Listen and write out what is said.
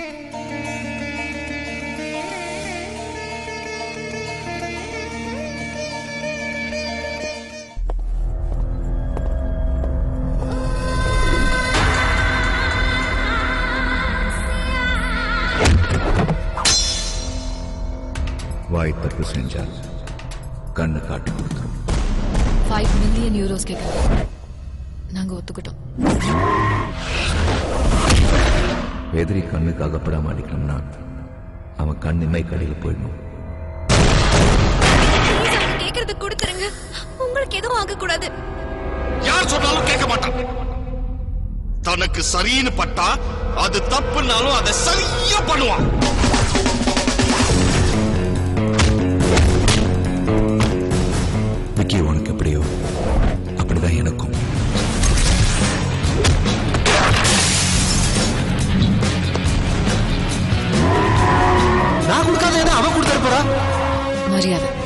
வாய் தப்பு செஞ்சால் கண்ணு காட்டி கொடுத்துரும் ஃபைவ் மில்லியன் யூரோஸ் கேட்குறாங்க நாங்க ஒத்துக்கிட்டோம் எதிரி கண்ணுக்கு அகப்படாம அடிக்கணும்னா அவன் கண் இமை கடையில் போயிடணும் கேக்குறது கொடுத்துருங்க உங்களுக்கு எதுவும் ஆக கூடாது யார் சொன்னாலும் கேட்க மாட்டான் தனக்கு சரின்னு பட்டா அது தப்புனாலும் அதை சரியா பண்ணுவான் விக்கி உனக்கு எப்படியோ அப்படிதான் எனக்கும் நான் கொடுக்காத அவன் கொடுத்தாரு போறா மரியாதை